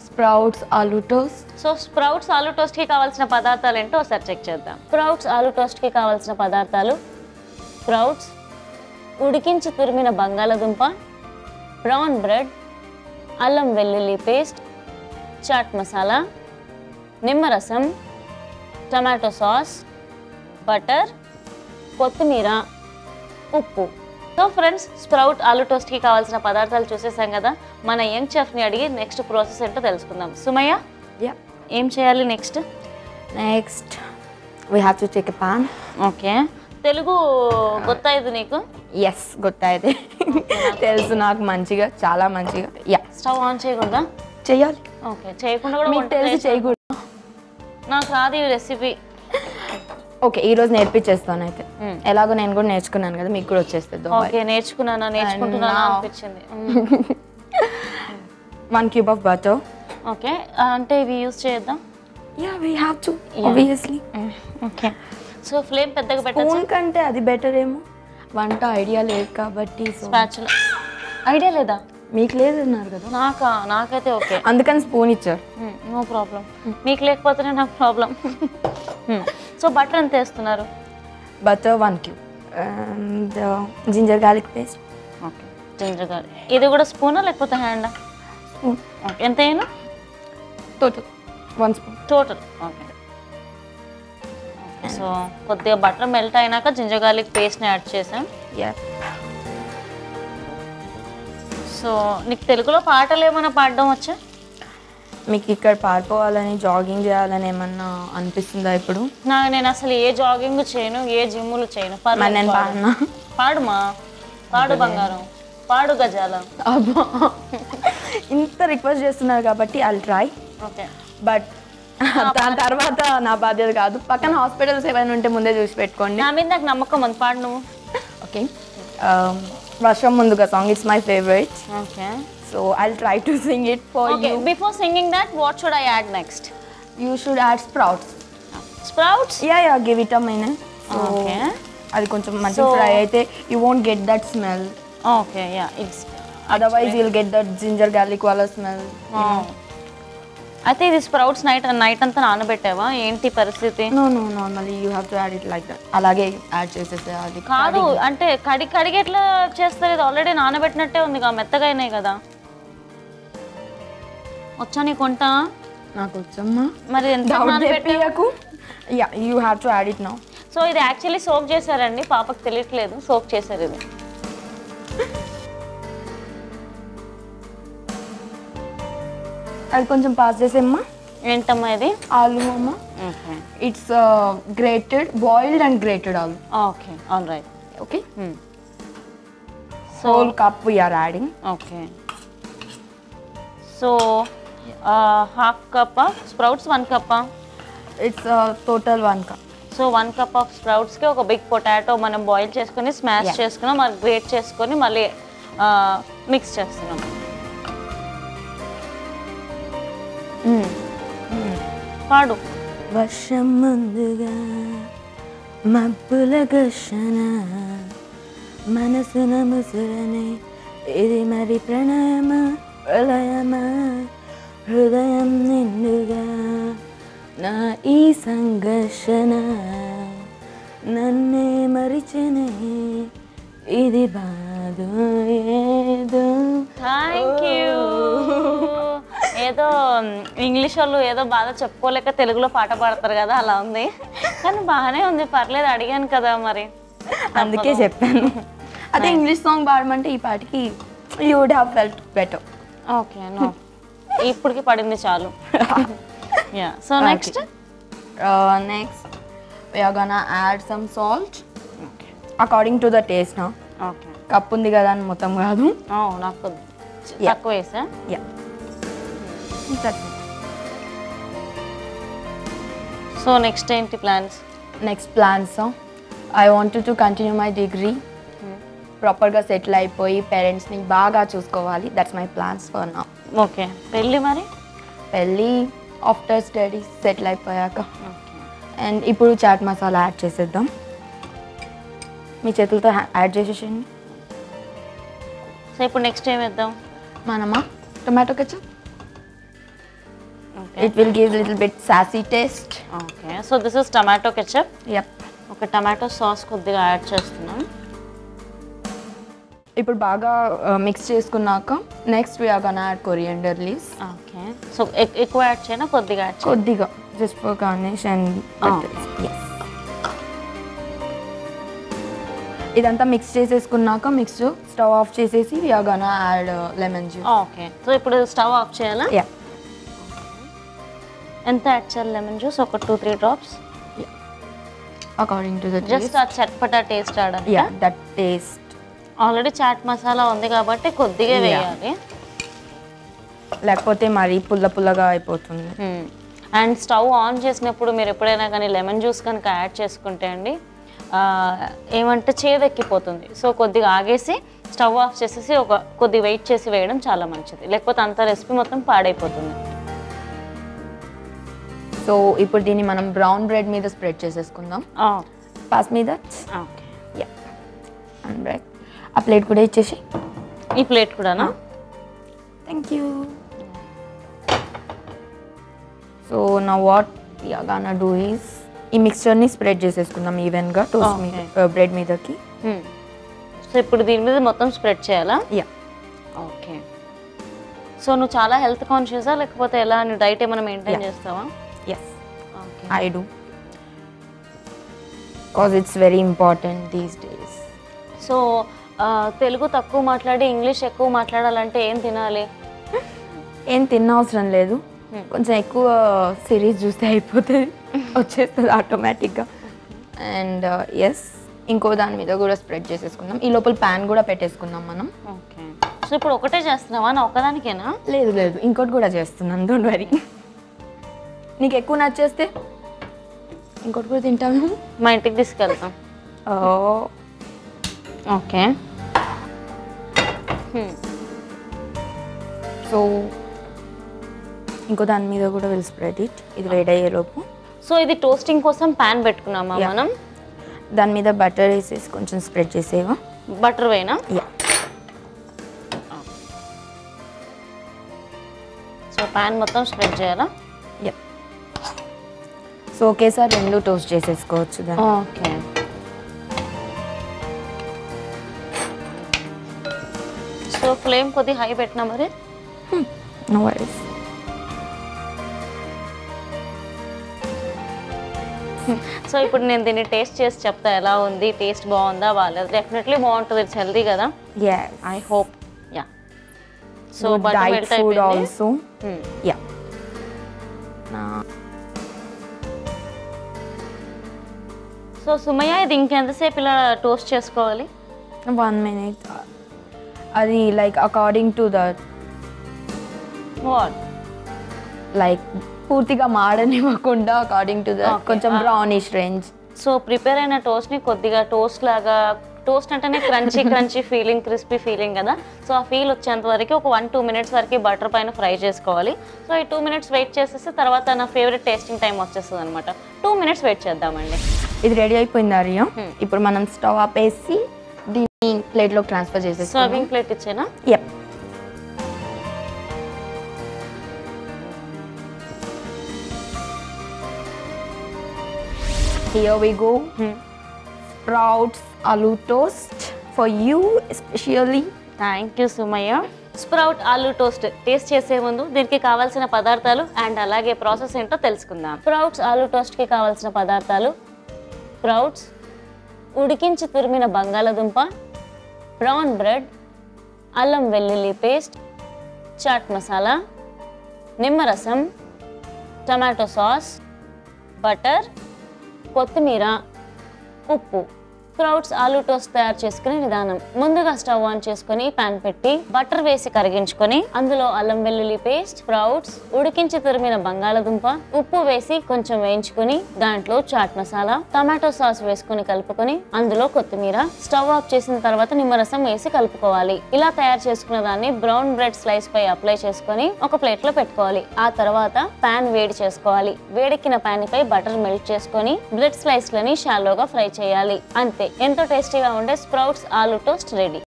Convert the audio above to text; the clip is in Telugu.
Sprouts aloo toast so sprouts aloo టోస్ట్కి కావాల్సిన పదార్థాలు ఏంటో ఒకసారి చెక్ చేద్దాం స్ప్రౌట్స్ ఆలూ టోస్ట్కి కావాల్సిన పదార్థాలు స్ప్రౌట్స్ ఉడికించి తురిమిన బంగాళదుంప బ్రౌన్ బ్రెడ్ అల్లం వెల్లుల్లి పేస్ట్ చాట్ మసాలా నిమ్మరసం టమాటో సాస్ బటర్ కొత్తిమీర ఉప్పు సో ఫ్రెండ్స్ స్ప్రౌట్ ఆలూ టోస్ట్కి కావాల్సిన పదార్థాలు చూసేసాం కదా మన యంగ్ చెఫ్ని అడిగి నెక్స్ట్ ప్రాసెస్ ఏంటో తెలుసుకుందాం సుమయ్య యా ఏం చేయాలి next next we have to take a pan okay Telugu ಗೊತ್ತಾಯ್ತು నీకు ఎస్ గుర్తయితే తెలుసు నాకు మంచిగా చాలా మంచిగా యా స్టవ్ ఆన్ చేయకూడదా చెయ్యాలి ఓకే చేయకుండా కూడా మీకు వంట తెలిసి చేస్తా. చేయకూడదు నాకు రాదు ఈ రెసిపీ ఓకే ఈ రోజు నేర్పించేస్తాను అయితే ఎలాగో నేను కూడా నేర్చుకున్నాను కదా మీకు కూడా వచ్చేస్తుంది ఓకే నేర్చుకున్నానా నేర్చుకుంటున్నానా now- అనిపించింది one cube of butter okay అంటే ఇవి యూస్ చేద్దాం yeah we have to obviously okay so flame పెద్దగా పెట్టచ్చు స్పూన్ కంటే అది బెటర్ ఏమో వంట ఐడియా లేదు కాబట్టి so- స్పాచుల ఐడియా లేదా మీకు లేదు అన్నారు కదా నాకా నాకైతే ఓకే అందుకని స్పూన్ ఇచ్చారు నో ప్రాబ్లం మీకు లేకపోతేనే నాకు ప్రాబ్లం సో బటర్ ఎంత వేస్తున్నారు butter one cube and ginger garlic paste okay ginger garlic ఇది కూడా స్పూనా లేకపోతే హ్యాండా స్పూన్ ఓకే ఎంత అయినా total one spoon total okay so కొద్దిగా బటర్ మెల్ట్ అయినాక జింజర్ గార్లిక్ పేస్ట్ని యాడ్ చేసాం యా సో నీకు తెలుగులో పాటలు ఏమైనా పాడడం వచ్చా మీకు ఇక్కడ పారిపోవాలని జాగింగ్ చేయాలని ఏమన్నా అనిపిస్తుందా ఇప్పుడు నా నేను అసలు ఏ జాగింగ్ చేయను ఏ జిమ్ములు చేయను పర్లేదు మరి నేను పాడు. పాడినా పాడుమా పాడు బంగారం పాడు గజాల అబ్బా ఇంత రిక్వెస్ట్ చేస్తున్నారు కాబట్టి ఐ ట్రై ఓకే బట్ దాని తర్వాత నా బాధ్యత కాదు పక్కన హాస్పిటల్స్ ఏమైనా ఉంటే ముందే చూసి పెట్టుకోండి నా మీద నాకు నమ్మకం ఉంది పాడు నువ్వు ఓకే వర్షం ముందుగా song it's my favourite okay so I try to sing it for okay you before singing that what should I add next you should add sprouts sprouts yeah yeah give it a mine so okay అది కొంచెం మంచిగా So- ఫ్రై అయితే you won't get that smell okay yeah it's otherwise you'll get that ginger garlic వాళ్ళ స్మెల్ అయితే ఇది స్ప్రౌట్స్ నైట్ నైట్ అంతా నానబెట్టావా ఏంటి పరిస్థితి no no normally you have to add it like that అలాగే యాడ్ చేసేసేయాలి కాదు అంటే కడి కడిగి ఎట్లా చేస్తారు ఇది ఆల్రెడీ నానబెట్టినట్టే ఉంది కదా మెత్తగా అయినాయి కదా వచ్చా నీకు వంట నాకు వచ్చమ్మా మరి ఎంత డౌట్ నానబెట్టావు చెప్పియకు yeah you have to add it now so ఇది యాక్చువల్లీ సోక్ చేశారండి పాపకు తెలియట్లేదు సోక్ చేశారు ఇది అది కొంచెం పాస్ చేసేమ్మా ఏంటమ్మా ఇది ఆలు అమ్మ okay it's grated boiled and grated aloo okay all right okay so whole cup we're adding okay so half cup sprouts one cup it's total one cup so one cup of స్ప్రౌట్స్కి ఒక బిగ్ పొటాటో మనం బాయిల్ చేసుకొని స్మాష్ Yeah. చేసుకున్నాం మరి గ్రేట్ చేసుకొని మళ్ళీ మిక్స్ చేస్తున్నాం పాడు వర్షం ముందుగా మబ్బుల ఘర్షణ మనసున ముసురనే ఇది మరి ప్రణయమా ప్రళయమా హృదయం నిండుగా నా ఈ సంఘర్షణ నన్నే మరిచనే ఇది బాధ ఏదో థ్యాంక్ యూ ఏదో ఇంగ్లీష్ వాళ్ళు ఏదో బాధ చెప్పుకోలేక తెలుగులో పాట పాడతారు కదా అలా ఉంది కానీ బాగానే ఉంది పర్లేదు అడిగాను కదా మరి అందుకే చెప్పాను అదే ఇంగ్లీష్ సాంగ్ పాడమంటే ఈ పాటికి you would have felt better okay no ఇప్పటికి పడింది చాలు yeah so next next we're gonna add some salt according to the taste నా ఓకే కప్ ఉంది కదా అని మొత్తం కాదు నాకు Yeah. తక్కువ వేసా యా సో నెక్స్ట్ ఏంటి plans next plans I want to continue my degree ప్రాపర్గా సెటిల్ అయిపోయి పేరెంట్స్ని బాగా చూసుకోవాలి దట్స్ మై ప్లాన్స్ ఫర్ నా ఓకే పెళ్ళి మరి పెళ్ళి ఆఫ్టర్ స్టడీస్ సెటిల్ అయిపోయాక అండ్ ఇప్పుడు చాట్ మసాలా యాడ్ చేసేద్దాం మీ చేతులతో యాడ్ చేసేసేయండి సో ఇప్పుడు నెక్స్ట్ ఏం వేద్దాం మనమా tomato ketchup Okay. It will give little bit sassy taste. Okay so this is tomato ketchup Yep. ఒక టమాటో సాస్ కొద్దిగా యాడ్ చేస్తున్నాం ఇప్పుడు బాగా మిక్స్ చేసుకున్నాక next we are gonna add coriander leaves okay so ఎక్కువ యాడ్ చేయనా కొద్దిగా యాడ్ చేయ కొద్దిగా just for garnish and Ah. ఇదంతా మిక్స్ చేసేసుకున్నాక మిక్స్ స్టవ్ ఆఫ్ చేసేసి we are gonna add lemon juice okay so ఇప్పుడు స్టవ్ ఆఫ్ చేయాలా యా ఎంత యాడ్ చేయాలి లెమన్ జ్యూస్ ఒక two three drops according to the just ఆ చట్పటా టేస్ట్ ఆడండి yeah that taste already chaat masala ఉంది కాబట్టి కొద్దిగా Yeah. వేయాలి లేకపోతే మరి పుల్ల పుల్లగా అయిపోతుంది అండ్ స్టవ్ ఆన్ చేసినప్పుడు మీరు ఎప్పుడైనా కానీ లెమన్ జ్యూస్ కనుక యాడ్ చేసుకుంటే అండి ఆ, ఏమంటే చేదెక్కిపోతుంది సో కొద్దిగా ఆగేసి స్టవ్ ఆఫ్ చేసేసి ఒక కొద్ది వెయిట్ చేసి వేయడం చాలా మంచిది లేకపోతే అంత రెసిపీ మొత్తం పాడైపోతుంది సో ఇప్పుడు దీన్ని మనం బ్రౌన్ బ్రెడ్ మీద స్ప్రెడ్ చేసేసుకుందాం పాస్ మీద ఓకే యా అండ్ బ్రెడ్ ఆ ప్లేట్ కూడా ఇచ్చేసి ఈ ప్లేట్ కూడానా థ్యాంక్ యూ సో నా వాట్ గానా డూ ఈస్ ఈ మిక్స్చర్ని స్ప్రెడ్ చేసేసుకుందాం ఈవెన్గా టోస్ట్ మీద బ్రెడ్ మీదకి సో ఇప్పుడు దీని మీద మొత్తం స్ప్రెడ్ చేయాలా యా ఓకే సో నువ్వు చాలా హెల్త్ కాన్షియసా లేకపోతే ఎలా నువ్వు డైట్ ఏమైనా మెయింటైన్ Yeah. చేస్తావా yes okay I do cause it's very important these days so ah, Telugu తక్కువ మాట్లాడి ఇంగ్లీష్ ఎక్కువ మాట్లాడాలంటే ఏం తినాలి ఏం తిన్న అవసరం లేదు కొంచెం ఎక్కువ సిరీస్ చూస్తే అయిపోతుంది వచ్చేస్తుంది ఆటోమేటిక్గా అండ్ ఎస్ ఇంకో దాని మీద కూడా స్ప్రెడ్ చేసేసుకుందాం ఈ లోపల ప్యాన్ కూడా పెట్టేసుకుందాం మనం ఓకే సో ఇప్పుడు ఒకటే చేస్తున్నావా నా ఒక్కదానికేనా లేదు లేదు ఇంకోటి కూడా చేస్తున్నాను డోంట్ వరీ నీకు ఎక్కువ నచ్చేస్తే ఇంకోటి కూడా తింటాము మా ఇంటికి తీసుకెళ్తాం ఓకే సో ఇంకో దాని మీద కూడా విల్ స్ప్రెడ్ ఇట్ ఇది వేడయ్యే లోపు సో ఇది టోస్టింగ్ కోసం ప్యాన్ పెట్టుకున్నామా Yeah. మనం దాని మీద బటర్ వేసేసి కొంచెం స్ప్రెడ్ చేసేవా బటర్ వేనా యా సో ప్యాన్ మొత్తం స్ప్రెడ్ చేయాలా యా సో ఒకేసారి రెండు టోస్ట్ చేసేసుకోవచ్చు దాన్ని ఓకే సో ఫ్లేమ్ కొద్ది హై పెట్టినా మరి నో వరీస్ సో ఇప్పుడు నేను దీన్ని టేస్ట్ చేసి చెప్తా ఎలా ఉంది టేస్ట్ బాగుందా బాగాలేదు డెఫినెట్లీ బాగుంటుంది ఇట్స్ హెల్దీ కదా yeah I hope yeah so so butter diet melt food అయిపోయింది also Hmm. Yeah so Sumayya ఇది ఇంకెంతసేపు ఇలా టోస్ట్ చేసుకోవాలి వన్ మినిట్ అది like according to that what like పూర్తిగా మాడనివ్వకుండా అకార్డింగ్ టు దట్ Okay. కొంచెం Ah. Brownish range so prepare అయిన టోస్ట్ని కొద్దిగా టోస్ట్ లాగా టోస్ట్ అంటేనే crunchy crunchy feeling crispy feeling కదా సో ఆ ఫీల్ వచ్చేంత వరకు ఒక వన్ టూ మినిట్స్ వరకు బటర్ పైన ఫ్రై చేసుకోవాలి సో ఈ టూ మినిట్స్ వెయిట్ చేసేస్తే తర్వాత నా ఫేవరెట్ టేస్టింగ్ టైం వచ్చేస్తుంది అనమాట టూ మినిట్స్ వెయిట్ చేద్దామండి ఇది రెడీ అయిపోయింది అరియా Hmm. ఇప్పుడు మనం స్టవ్ ఆపేసి దీన్ని ప్లేట్లోకి ట్రాన్స్ఫర్ చేసేసి సర్వింగ్ ప్లేట్ ఇచ్చేనా yup Here we go. Sprouts aloo toast for you especially. Thank you Sumayya sprout aloo toast taste చేసే ముందు దీనికి కావాల్సిన పదార్థాలు అండ్ అలాగే ప్రాసెస్ ఏంటో తెలుసుకుందాం స్ప్రౌట్స్ ఆలూ టోస్ట్కి కావాల్సిన పదార్థాలు స్ప్రౌట్స్ ఉడికించి తురిమిన బంగాళదుంప బ్రౌన్ బ్రెడ్ అల్లం వెల్లుల్లి పేస్ట్ చాట్ మసాలా నిమ్మరసం టమాటో సాస్ బటర్ కొత్తిమీర ఉప్పు స్ప్రౌట్స్ ఆలూ టోస్ట్ తయారు చేసుకునే విధానం ముందుగా స్టవ్ ఆన్ చేసుకొని పాన్ పెట్టి బటర్ వేసి కరిగించుకొని అందులో అల్లం వెల్లుల్లి పేస్ట్ స్ప్రౌట్స్ ఉడికించి తురిమిన బంగాళదుంప ఉప్పు వేసి కొంచెం వేయించుకొని దాంట్లో చాట్ మసాలా టమాటో సాస్ వేసుకొని కలుపుకొని అందులో కొత్తిమీర స్టవ్ ఆఫ్ చేసిన తర్వాత నిమ్మరసం వేసి కలుపుకోవాలి ఇలా తయారు చేసుకున్న దాన్ని బ్రౌన్ బ్రెడ్ స్లైస్ పై అప్లై చేసుకొని ఒక ప్లేట్ లో పెట్టుకోవాలి ఆ తర్వాత పాన్ వేడి చేసుకోవాలి వేడెక్కిన పాన్ పై బటర్ మెల్ట్ చేసుకొని బ్రెడ్ స్లైస్ లని షాలోగా ఫ్రై చేయాలి అంతే ఎంతో టేస్టీగా ఉండే స్ప్రౌట్స్ ఆలూ టోస్ట్ రెడీ